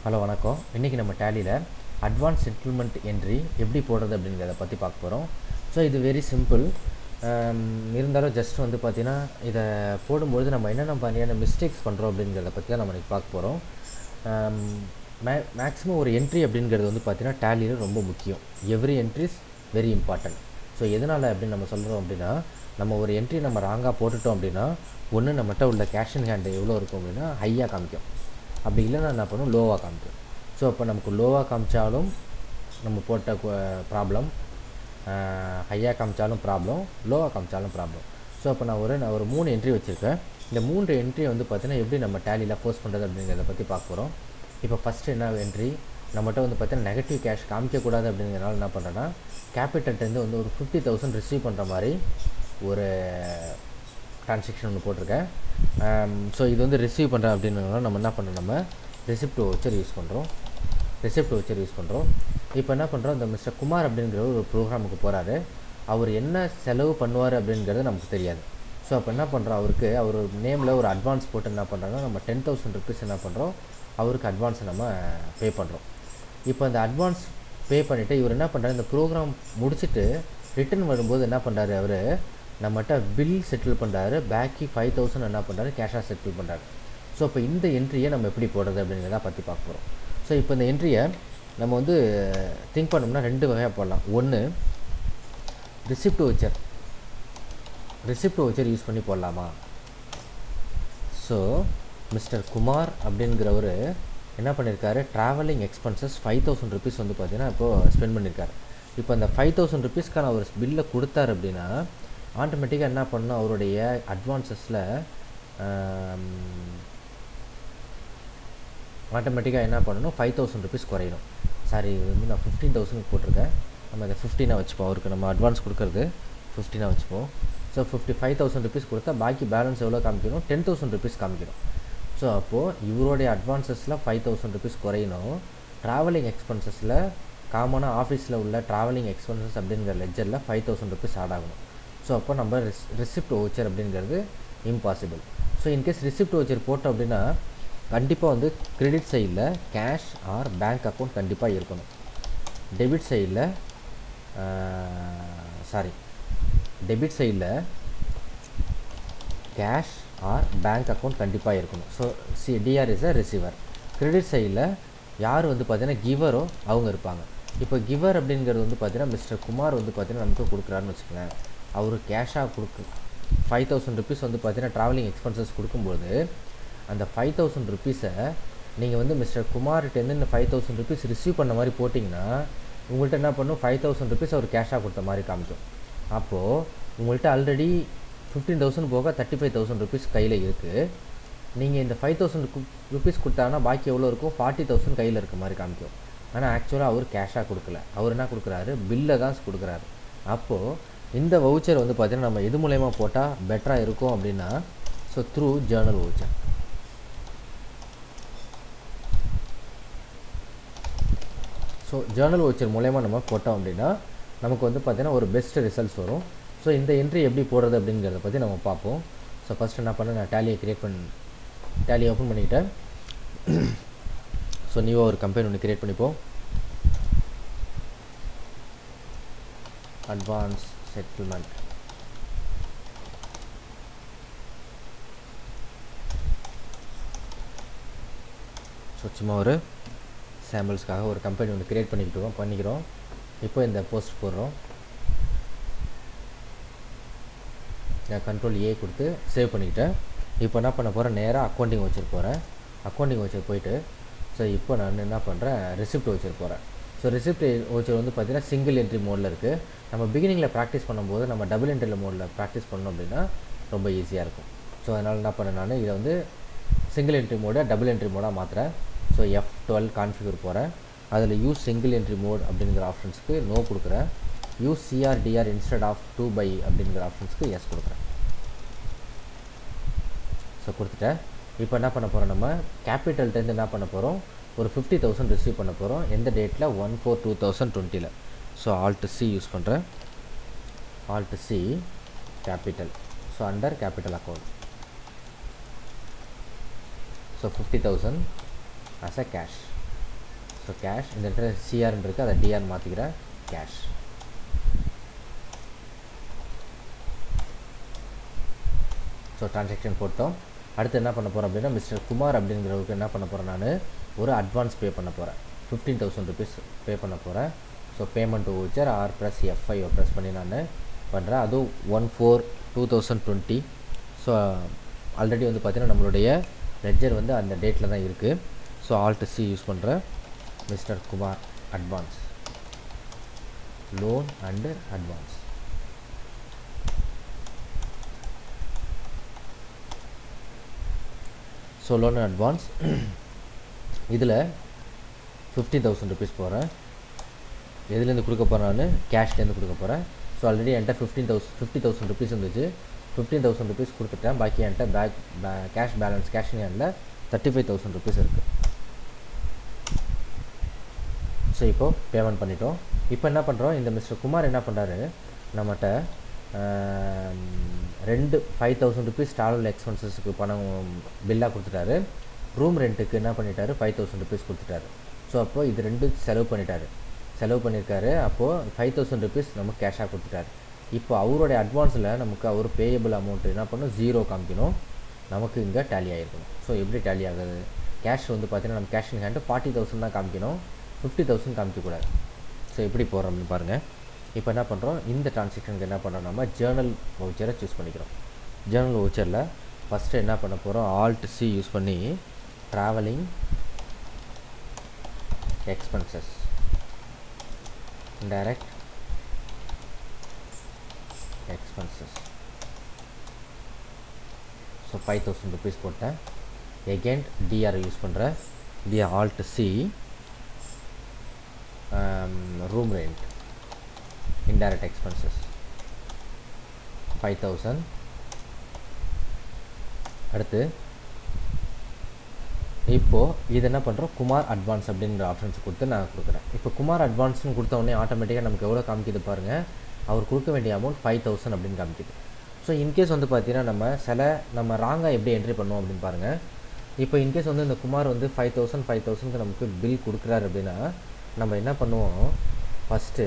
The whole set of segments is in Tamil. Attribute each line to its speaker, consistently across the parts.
Speaker 1: ஹலோ வணக்கம் இன்றைக்கி நம்ம டேலியில் அட்வான்ஸ் செட்டில்மெண்ட் என்ட்ரி எப்படி போடுறது அப்படிங்கிறத பற்றி பார்க்க போகிறோம் ஸோ இது வெரி சிம்பிள் இருந்தாலும் ஜஸ்ட் வந்து பார்த்தீங்கன்னா இதை போடும்பொழுது நம்ம என்னென்ன மாதிரியான மிஸ்டேக்ஸ் பண்ணுறோம் அப்படிங்கிறத பற்றி தான் நம்ம இன்றைக்கி பார்க்க போகிறோம் மே மேக்ஸிமம் ஒரு என்ட்ரி அப்படிங்கிறது வந்து பார்த்தீங்கன்னா டேலியில் ரொம்ப முக்கியம் every entries very important so எதனால் அப்படின்னு நம்ம சொல்கிறோம் அப்படின்னா நம்ம ஒரு என்ட்ரி நம்ம ராங்காக போட்டுட்டோம் அப்படின்னா ஒன்று நம்மகிட்ட உள்ள கேஷ் இன் ஹேண்டு எவ்வளோ இருக்கும் அப்படின்னா ஹையாக காமிக்கும் அப்படி இல்லைன்னா என்ன பண்ணும் லோவாக காமிக்கும் ஸோ அப்போ நமக்கு லோவாக காமிச்சாலும் நம்ம போட்ட ப்ராப்ளம் ஹையாக காமிச்சாலும் ப்ராப்ளம் லோவாக காமிச்சாலும் ப்ராப்ளம் ஸோ அப்போ நான் ஒரு நான் ஒரு மூணு என்ட்ரி வச்சுருக்கேன் இந்த மூன்று என்ட்ரி வந்து பார்த்தீங்கன்னா எப்படி நம்ம டேலியில் போஸ்ட் பண்ணுறது அப்படிங்கிறத பற்றி பார்க்க போகிறோம் இப்போ ஃபஸ்ட்டு என்ன என்ட்ரி நம்மகிட்ட வந்து பார்த்தீங்கன்னா நெகட்டிவ் கேஷ் காமிக்கக்கூடாது அப்படிங்கிறனால என்ன பண்ணுறேன்னா கேபிட்டல்ட்டேருந்து வந்து ஒரு ஃபிஃப்டி தௌசண்ட் ரிசீவ் பண்ணுற மாதிரி ஒரு ட்ரான்சாக்ஷன் ஒன்று போட்டிருக்கேன் ஸோ இது வந்து ரிசீவ் பண்ணுறேன் அப்படின்னா நம்ம என்ன பண்ணுறோம் நம்ம ரெசிப்ட் வச்சர் யூஸ் பண்ணுறோம் ரெசிப்ட் வச்சர் யூஸ் பண்ணுறோம் இப்போ என்ன பண்ணுறோம் இந்த மிஸ்டர் குமார் அப்படிங்கிற ஒரு ப்ரோக்ராமுக்கு போகிறாரு அவர் என்ன செலவு பண்ணுவார் அப்படிங்கிறது நமக்கு தெரியாது ஸோ அப்போ என்ன பண்ணுறோம் அவருக்கு அவர் நேமில் ஒரு அட்வான்ஸ் போட்டு என்ன பண்ணுறோன்னா நம்ம டென் தௌசண்ட் ருபீஸ் என்ன பண்ணுறோம் அவருக்கு அட்வான்ஸை நம்ம பே பண்ணுறோம் இப்போ அந்த அட்வான்ஸ் பே பண்ணிவிட்டு இவர் என்ன பண்ணுறாரு இந்த ப்ரோக்ராம் முடிச்சுட்டு ரிட்டன் வரும்போது என்ன பண்ணுறாரு அவர் நம்மகிட்ட பில் செட்டில் பண்ணுறாரு பேக்கி ஃபைவ் தௌசண்ட் என்ன பண்ணுறாரு கேஷாக செட்டில் பண்ணுறாரு ஸோ இப்போ இந்த என்ட்ரியை நம்ம எப்படி போடுறது அப்படிங்கிறத பற்றி பார்க்க போகிறோம் ஸோ இப்போ இந்த என்ட்ரியை நம்ம வந்து திங்க் பண்ணோம்னா ரெண்டு வகையாக போடலாம் ஒன்று receipt voucher receipt voucher use பண்ணி போடலாமா ஸோ மிஸ்டர் குமார் அப்படிங்கிறவர் என்ன பண்ணியிருக்காரு travelling expenses five thousand rupees வந்து பார்த்தீங்கன்னா இப்போது ஸ்பெண்ட் பண்ணியிருக்காரு இப்போ அந்த ஃபைவ் தௌசண்ட் ருபீஸ்க்கான அவர் பில்லை கொடுத்தாரு அப்படின்னா ஆட்டோமேட்டிக்காக என்ன பண்ணணும் அவருடைய அட்வான்சஸில் ஆட்டோமேட்டிக்காக என்ன பண்ணணும் ஃபைவ் தௌசண்ட் ருபீஸ் குறையணும் சாரி இது வந்து நான் ஃபிஃப்டீன் தௌசண்ட் போட்டிருக்கேன் நம்ம இதை ஃபிஃப்டீனாக வச்சுப்போம் அவருக்கு நம்ம அட்வான்ஸ் கொடுக்குறது ஃபிஃப்டீனாக வச்சுப்போம் so fifty five thousand rupees கொடுத்தா பாக்கி பேலன்ஸ் எவ்வளோ காமிக்கணும் டென் தௌசண்ட் ருபீஸ் காமிக்கணும் ஸோ அப்போது இவருடைய அட்வான்சஸில் ஃபைவ் தௌசண்ட் ருபீஸ் குறையணும் ட்ராவலிங் எக்ஸ்பென்சஸில் காமனாக ஆஃபீஸில் உள்ள ட்ராவலிங் எக்ஸ்பென்சஸ் அப்படிங்கிற லெஜரில் ஃபைவ் தௌசண்ட் ருபீஸ் ஆட் ஆகணும் ஸோ அப்போ நம்ம ரிஸ் ரிசிப்ட் ஓச்சர் அப்படிங்கிறது impossible so in case receipt voucher போட்டோம் அப்படின்னா கண்டிப்பாக வந்து கிரெடிட் சைடில் கேஷ் ஆர் பேங்க் அக்கௌண்ட் கண்டிப்பாக இருக்கணும் டெபிட் சைடில் சாரி டெபிட் சைடில் கேஷ் ஆர் பேங்க் அக்கௌண்ட் கண்டிப்பாக இருக்கணும் so C DR is a receiver credit சைடில் யார் வந்து பார்த்தீங்கன்னா கிவரோ அவங்க இருப்பாங்க இப்போ கிவர் அப்படிங்கிறது வந்து பார்த்தீங்கன்னா மிஸ்டர் குமார் வந்து பார்த்தீங்கன்னா நமக்கு கொடுக்குறாருன்னு வச்சுக்கோங்களேன் அவர் கேஷாக கொடுக்கு ஃபைவ் தௌசண்ட் ருபீஸ் வந்து பார்த்தீங்கன்னா ட்ராவலிங் எக்ஸ்பென்சஸ் கொடுக்கும்போது அந்த ஃபைவ் தௌசண்ட் ருபீஸை நீங்கள் வந்து மிஸ்டர் குமார்கிட்டேருந்து இந்த ஃபைவ் தௌசண்ட் ருபீஸ் ரிசீவ் பண்ண மாதிரி போட்டிங்கன்னா உங்கள்கிட்ட என்ன பண்ணும் ஃபைவ் தௌசண்ட் ருபீஸ் அவர் கேஷாக கொடுத்த மாதிரி காமிக்கும் அப்போது உங்கள்கிட்ட ஆல்ரெடி ஃபிஃப்டீன் தௌசண்ட் போக தேர்ட்டி ஃபைவ் தௌசண்ட் ருபீஸ் கையில் இருக்குது நீங்கள் இந்த ஃபைவ் தௌசண்ட் ருபீஸ் கொடுத்தாங்கன்னா பாக்கி எவ்வளோ இருக்கும் ஃபார்ட்டி தௌசண்ட் கையில் இருக்க மாதிரி காமிக்கும் ஆனால் ஆக்சுவலாக அவர் கேஷாக கொடுக்கல அவர் என்ன கொடுக்குறாரு பில்லை தான் கொடுக்குறாரு அப்போது இந்த வவுச்சர் வந்து பார்த்திங்கன்னா நம்ம எது மூலயமா போட்டால் பெட்டராக இருக்கும் அப்படின்னா so through journal voucher so journal voucher மூலயமா நம்ம போட்டோம் அப்படின்னா நமக்கு வந்து பார்த்திங்கன்னா ஒரு பெஸ்ட் ரிசல்ட்ஸ் வரும் ஸோ இந்த என்ட்ரி எப்படி போடுறது அப்படிங்கிறத பற்றி நம்ம பார்ப்போம் ஸோ ஃபஸ்ட் என்ன பண்ண நான் டேலியை க்ரியேட் பண்ண டேலியை ஓப்பன் பண்ணிக்கிட்டேன் ஸோ நியூவாக ஒரு கம்பெனி ஒன்று க்ரியேட் பண்ணிப்போம் அட்வான்ஸ் செட்டில்மெண்ட் ஸோ சும்மா ஒரு சாம்பிள்ஸ்க்காக ஒரு கம்பெனி ஒன்று க்ரியேட் பண்ணிக்கிட்டோம் பண்ணிக்கிறோம் இப்போ இந்த போஸ்ட் போடுறோம் நான் கண்ட்ரோல் ஏ கொடுத்து சேவ் பண்ணிக்கிட்டேன் இப்போ என்ன பண்ண போகிறேன் நேராக அக்கௌண்டிங் வச்சுட்டு போகிறேன் அக்கௌண்டிங் வச்சுட்டு போயிட்டு ஸோ இப்போ நான் என்ன பண்ணுறேன் ரிசிப்ட் வச்சுட்டு போகிறேன் ஸோ ரிசிப்ட் வச்சர் வந்து பார்த்திங்கன்னா சிங்கிள் என்ட்ரி மோடில் இருக்குது நம்ம பிகினிங்கில் ப்ராக்டிஸ் பண்ணும்போது நம்ம டபுள் என்ட்ரியில் மோடில் ப்ராக்டிஸ் பண்ணோம் அப்படின்னா ரொம்ப ஈஸியாக இருக்கும் ஸோ அதனால் என்ன பண்ணேன் நான் இதை வந்து சிங்கிள் என்ட்ரி மோடை டபுள் என்ட்ரி மோடாக மாற்றுறேன் ஸோ எஃப் டுவெல் கான்ஃபிகர் போகிறேன் அதில் யூஸ் சிங்கிள் என்ட்ரி மோட் அப்படிங்கிற ஆப்ஷன்ஸ்க்கு நோ கொடுக்குறேன் use CRDR instead of to by அப்படிங்கிற ஆப்ஷன்ஸ்க்கு எஸ் கொடுக்குறேன் ஸோ கொடுத்துட்டேன் இப்போ என்ன பண்ண போகிறோம் நம்ம கேபிட்டல்ட்டேருந்து என்ன பண்ண போகிறோம் ஒரு ஃபிஃப்டி தௌசண்ட் ரிசீவ் பண்ண போகிறோம் எந்த டேட்டில் ஒன் ஃபோர் டூ தௌசண்ட் டுவெண்ட்டியில் ஸோ ஆல்ட்டு சி யூஸ் பண்ணுறேன் alt C capital so under capital account so fifty thousand as a cash so cash இந்த இடத்துல சிஆர்னு இருக்குது அதை டிஆர் மாற்றிக்கிறேன் கேஷ் ஸோ ட்ரான்சாக்ஷன் போட்டோம் அடுத்து என்ன பண்ண போகிறோம் அப்படின்னா மிஸ்டர் குமார் அப்படிங்கிறவருக்கு என்ன பண்ண போகிறேன் நான் ஒரு அட்வான்ஸ் பே பண்ண போகிறேன் ஃபிஃப்டீன் தௌசண்ட் ருபீஸ் பே பண்ண போகிறேன் so payment voucher or plus F five press பண்ணி நான் பண்ணுறேன் அதுவும் one four two thousand twenty so already வந்து பார்த்திங்கன்னா நம்மளுடைய லெட்ஜர் வந்து அந்த டேட்டில் தான் இருக்குது ஸோ ஆல்ட் சி யூஸ் பண்ணுறேன் mister Kumar advance loan and advance so loan advance இதில் ஃபிஃப்டீன் தௌசண்ட் ருபீஸ் போகிறேன் எதுலேருந்து கொடுக்க போகிறேன் நான் கேஷ்லேருந்து கொடுக்க போகிறேன் ஸோ ஆல்ரெடி என்கிட்ட fifteen thousand fifty thousand rupees இருந்துச்சு ஃபிஃப்டீன் தௌசண்ட் ருபீஸ் கொடுத்துட்டேன் பாக்கி என்கிட்ட பேக் கேஷ் பேலன்ஸ் கேஷ் ஹேண்டில் தேர்ட்டி ஃபைவ் தௌசண்ட் ருபீஸ் இருக்குது ஸோ இப்போது பேமெண்ட் பண்ணிட்டோம் இப்போ என்ன பண்ணுறோம் இந்த மிஸ்டர் குமார் என்ன பண்ணுறாரு நம்மகிட்ட ரெண்டு ஃபைவ் தௌசண்ட் ருபீஸ் ட்ராவல் எக்ஸ்பென்சஸ்க்கு பணம் பில்லாக கொடுத்துட்டாரு ரூம் ரெண்ட்டுக்கு என்ன பண்ணிட்டாரு ஃபைவ் தௌசண்ட் ருபீஸ் கொடுத்துட்டாரு ஸோ அப்போது இது ரெண்டு செலவு பண்ணிட்டாரு செலவு பண்ணியிருக்காரு அப்போது ஃபைவ் தௌசண்ட் ருபீஸ் நமக்கு கேஷாக கொடுத்துட்டாரு இப்போ அவருடைய அட்வான்ஸில் நமக்கு அவர் பேயபிள் அமௌண்ட் என்ன பண்ணணும் ஜீரோ காமிக்கணும் நமக்கு இங்கே டேலி ஆகிருக்கணும் ஸோ எப்படி டேலி ஆகுது கேஷ் வந்து பார்த்தீங்கன்னா நம்ம cash in hand forty thousand தான் காமிக்கணும் ஃபிஃப்டி தௌசண்ட் காமிக்கக்கூடாது ஸோ எப்படி போகிறோம்னு பாருங்கள் இப்போ என்ன பண்ணுறோம் இந்த ட்ரான்சாக்ஷனுக்கு என்ன பண்ணுறோம் நம்ம ஜேர்னல் வவுச்சரை சூஸ் பண்ணிக்கிறோம் ஜேர்னல் வவுச்சரில் ஃபஸ்ட்டு என்ன பண்ண போகிறோம் ஆல்ட் சி யூஸ் பண்ணி travelling expenses indirect expenses so five thousand rupees போட்டேன் எகெயின் டிஆர் யூஸ் பண்ணுறேன் DR alt C room rent indirect expenses five thousand அடுத்து இப்போது இது என்ன பண்ணுறோம் குமார் அட்வான்ஸ் அப்படிங்கிற ஆப்ஷன்ஸ் கொடுத்து நான் கொடுக்குறேன் இப்போ குமார் அட்வான்ஸ்னு கொடுத்த உடனே ஆட்டோமேட்டிக்காக நமக்கு எவ்வளோ காமிக்குது பாருங்கள் அவர் கொடுக்க வேண்டிய அமௌண்ட் ஃபைவ் தௌசண்ட் அப்படின்னு காமிக்குது ஸோ இன்கேஸ் வந்து பார்த்தீங்கன்னா நம்ம சில நம்ம ராங்காக எப்படி என்ட்ரி பண்ணுவோம் அப்படின்னு பாருங்கள் இப்போ இன்கேஸ் வந்து இந்த குமார் வந்து ஃபைவ் தௌசண்ட் ஃபைவ் தௌசண்ட்க்கு நமக்கு பில் கொடுக்குறாரு அப்படின்னா நம்ம என்ன பண்ணுவோம் ஃபஸ்ட்டு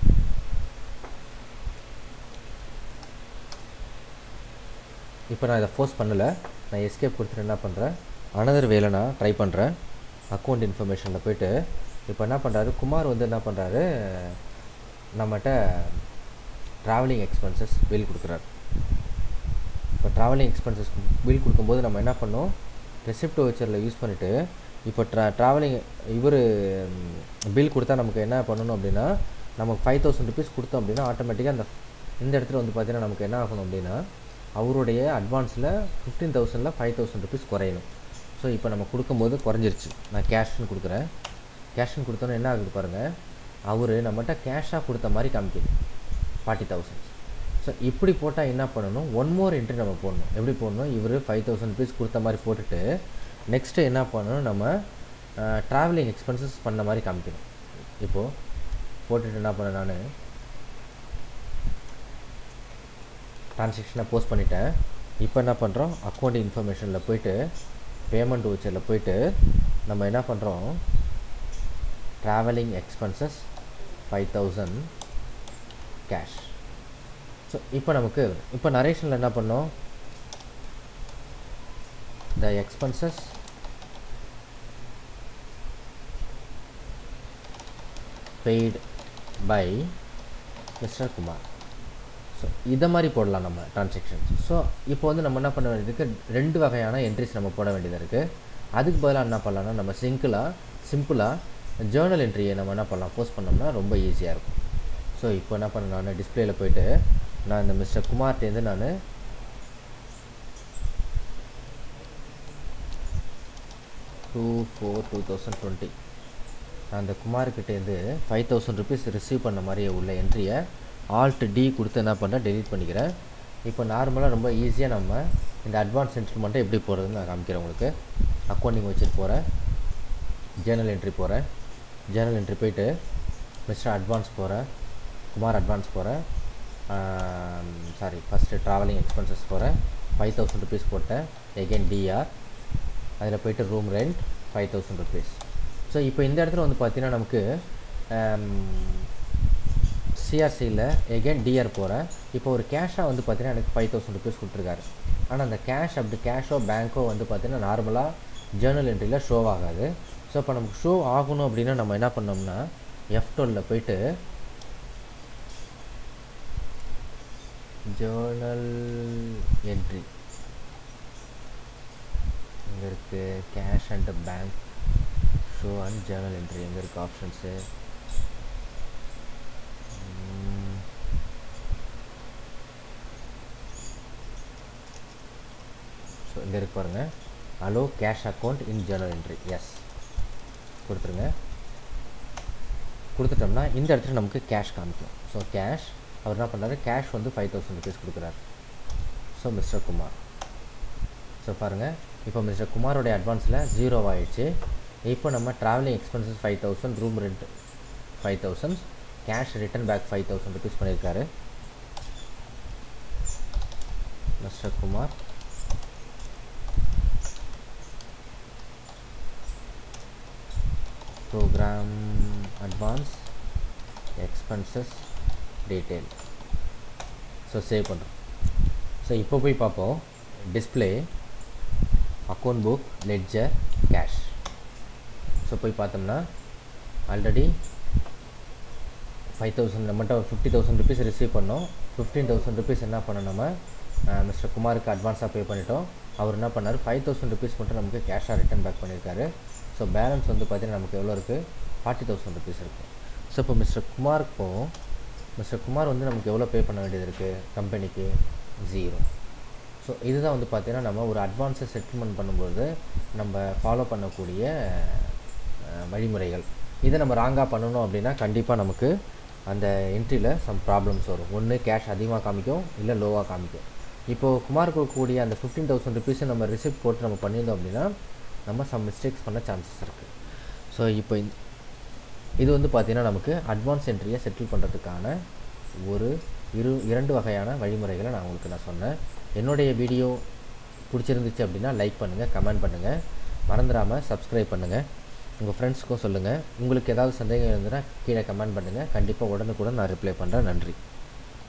Speaker 1: இப்போ நான் இதை ஃபோர்ஸ் பண்ணலை நான் எஸ்கேப் கொடுத்துட்டு என்ன பண்ணுறேன் அனதர் வேலை நான் ட்ரை பண்ணுறேன் அக்கௌண்ட் இன்ஃபர்மேஷனில் போயிட்டு இப்போ என்ன பண்ணுறாரு குமார் வந்து என்ன பண்ணுறாரு நம்மகிட்ட ட்ராவலிங் எக்ஸ்பென்சஸ் பில் கொடுக்குறாரு இப்போ ட்ராவலிங் எக்ஸ்பென்சஸ் பில் கொடுக்கும்போது நம்ம என்ன பண்ணோம் ரெசிப்ட் வச்சரில் யூஸ் பண்ணிவிட்டு இப்போ ட்ரா ட்ராவலிங் இவர் பில் கொடுத்தா நமக்கு என்ன பண்ணணும் அப்படின்னா நமக்கு ஃபைவ் தௌசண்ட் ருபீஸ் கொடுத்தோம் அப்படின்னா ஆட்டோமேட்டிக்காக அந்த இந்த இடத்துல வந்து பார்த்திங்கன்னா நமக்கு என்ன ஆகணும் அப்படின்னா அவருடைய அட்வான்ஸில் ஃபிஃப்டீன் தௌசண்டில் ஃபைவ் தௌசண்ட் ருபீஸ் குறையணும் ஸோ இப்போ நம்ம கொடுக்கும்போது குறைஞ்சிருச்சு நான் கேஷ்னு கொடுக்குறேன் கேஷ்னு கொடுத்தோன்னே என்ன ஆகுது பாருங்கள் அவர் நம்மகிட்ட கேஷாக கொடுத்த மாதிரி காமிக்குது ஃபார்ட்டி தௌசண்ட் ஸோ இப்படி போட்டால் என்ன பண்ணணும் ஒன் மோர் என்ட்ரி நம்ம போடணும் எப்படி போடணும் இவர் ஃபைவ் தௌசண்ட் ருபீஸ் கொடுத்த மாதிரி போட்டுட்டு நெக்ஸ்ட்டு என்ன பண்ணணும் நம்ம ட்ராவலிங் எக்ஸ்பென்சஸ் பண்ண மாதிரி காமிக்கணும் இப்போது போட்டுட்டு என்ன பண்ணேன் நான் ட்ரான்சாக்ஷனை போஸ்ட் பண்ணிட்டேன் இப்போ என்ன பண்ணுறோம் அக்கௌண்ட் இன்ஃபர்மேஷனில் போயிட்டு பேமெண்ட் வச்சரில் போயிட்டு நம்ம என்ன பண்ணுறோம் travelling expenses five thousand cash so இப்போ நமக்கு இப்போ நரேஷனில் என்ன பண்ணோம் the expenses paid by mister Kumar so இதை மாதிரி போடலாம் நம்ம ட்ரான்சாக்ஷன்ஸ் ஸோ இப்போ வந்து நம்ம என்ன பண்ண வேண்டியதுக்கு ரெண்டு வகையான என்ட்ரிஸ் நம்ம போட வேண்டியதாக இருக்குது அதுக்கு பதிலாக என்ன பண்ணலாம்னா நம்ம சிங்கிளாக சிம்பிளாக ஜேர்னல் என்ட்ரியை நம்ம என்ன பண்ணலாம் போஸ்ட் பண்ணோம்னா ரொம்ப ஈஸியாக இருக்கும் ஸோ இப்போ என்ன பண்ண நான் டிஸ்பிளேயில் போயிட்டு நான் இந்த மிஸ்டர் குமார்ட்டேருந்து நான் two four two thousand twenty நான் அந்த குமார்கிட்டேருந்து ஃபைவ் தௌசண்ட் ருபீஸ் ரிசீவ் பண்ண மாதிரி உள்ள என்ட்ரியை ஆல்ட் டி கொடுத்து என்ன பண்ணேன் டெலீட் பண்ணிக்கிறேன் இப்போ நார்மலாக ரொம்ப ஈஸியாக நம்ம இந்த அட்வான்ஸ் சென்டில்மெண்ட்டை எப்படி போடுறதுன்னு நான் காமிக்கிறேன் உங்களுக்கு அக்கௌண்டிங் வச்சுட்டு போகிறேன் ஜேர்னல் என்ட்ரி போகிறேன் ஜேர்னல் என்ட்ரி போயிட்டு மிஸ்டர் அட்வான்ஸ் போகிறேன் குமார் அட்வான்ஸ் போகிறேன் சாரி ஃபஸ்ட்டு ட்ராவலிங் எக்ஸ்பென்சஸ் போகிறேன் ஃபைவ் தௌசண்ட் ருபீஸ் போட்டேன் எகெயின் டிஆர் அதில் போயிட்டு room rent five thousand rupees so இப்போ இந்த இடத்துல வந்து பார்த்தீங்கன்னா நமக்கு சிஆர்சியில் எகெயின் டிஆர் போகிறேன் இப்போ ஒரு கேஷாக வந்து பார்த்தீங்கன்னா எனக்கு ஃபைவ் தௌசண்ட் ருபீஸ் கொடுத்துருக்காரு ஆனால் அந்த கேஷ் அப்படி கேஷோ பேங்க்கோ வந்து பார்த்தீங்கன்னா நார்மலாக ஜேர்னல் என்ட்ரியில் ஷோ ஆகாது ஸோ இப்போ நமக்கு ஷோ ஆகணும் அப்படின்னா நம்ம என்ன பண்ணோம்னா எஃப் டுவெல்ல போயிட்டு ஜேர்னல் என்ட்ரி இங்கே இருக்குது cash and bank show and journal entry எங்கே இருக்குது ஆப்ஷன்ஸு ஸோ இங்கே இருக்கு பாருங்கள் allow cash account in journal entry yes கொடுத்துருங்க கொடுத்துட்டோம்னா இந்த இடத்துல நமக்கு கேஷ் காமிக்கும் ஸோ கேஷ் அவர் என்ன பண்ணாரு கேஷ் வந்து ஃபைவ் தௌசண்ட் ருபீஸ் கொடுக்குறாரு ஸோ மிஸ்டர் குமார் ஸோ பாருங்கள் இப்போ மிஸ்டர் குமாரோடைய அட்வான்ஸில் ஜீரோ ஆயிடுச்சு இப்போ நம்ம travelling expenses five thousand room rent five thousand cash return back five thousand rupees பண்ணியிருக்காரு mister Kumar program advance expenses detail so save பண்ணுறோம் ஸோ இப்போ போய் பார்ப்போம் display account book ledger cash so போய் பார்த்தோம்னா ஆல்ரெடி ஃபைவ் தௌசண்ட் நம்மகிட்ட ஃபிஃப்டி தௌசண்ட் ருபீஸ் ரிசீவ் பண்ணோம் ஃபிஃப்டீன் தௌசண்ட் ருபீஸ் என்ன பண்ணோம் நம்ம மிஸ்டர் குமாருக்கு அட்வான்ஸாக பே பண்ணிட்டோம் அவர் என்ன பண்ணார் ஃபைவ் தௌசண்ட் ருபீஸ் மட்டும் நமக்கு கேஷாக ரிட்டர்ன் பேக் பண்ணியிருக்காரு ஸோ பேலன்ஸ் வந்து பார்த்திங்கன்னா நமக்கு எவ்வளோ இருக்குது ஃபார்ட்டி தௌசண்ட் ருபீஸ் இருக்குது ஸோ இப்போ மிஸ்டர் குமாருக்கு போவோம் மிஸ்டர் குமார் வந்து நமக்கு எவ்வளோ பே பண்ண வேண்டியது இருக்குது கம்பெனிக்கு ஜீரோ ஸோ இதுதான் வந்து பார்த்திங்கன்னா நம்ம ஒரு அட்வான்ஸை செட்டில்மெண்ட் பண்ணும்போது நம்ம ஃபாலோ பண்ணக்கூடிய வழிமுறைகள் இதை நம்ம ராங்காக பண்ணணும் அப்படின்னா கண்டிப்பாக நமக்கு அந்த என்ட்ரியில் சம் ப்ராப்ளம்ஸ் வரும் ஒன்று கேஷ் அதிகமாக காமிக்கும் இல்லை லோவாக காமிக்கும் இப்போது குமார் கொடுக்கக்கூடிய அந்த ஃபிஃப்டீன் தௌசண்ட் ருபீஸை நம்ம ரிசிப்ட் போட்டு நம்ம பண்ணியிருந்தோம் அப்படின்னா நம்ம சம் மிஸ்டேக்ஸ் பண்ண சான்சஸ் இருக்குது ஸோ இப்போ இது வந்து பார்த்திங்கன்னா நமக்கு அட்வான்ஸ் என்ட்ரியை செட்டில் பண்ணுறதுக்கான ஒரு இரு இரண்டு வகையான வழிமுறைகளை நான் உங்களுக்கு நான் சொன்னேன் என்னுடைய வீடியோ பிடிச்சிருந்துச்சு அப்படின்னா லைக் பண்ணுங்கள் கமெண்ட் பண்ணுங்கள் மறந்துடாமல் சப்ஸ்கிரைப் பண்ணுங்கள் உங்கள் ஃப்ரெண்ட்ஸுக்கும் சொல்லுங்கள் உங்களுக்கு ஏதாவது சந்தேகம் இருந்ததுன்னா கீழே கமெண்ட் பண்ணுங்கள் கண்டிப்பாக உடனுக்குடன் நான் ரிப்ளை பண்ணுறேன் நன்றி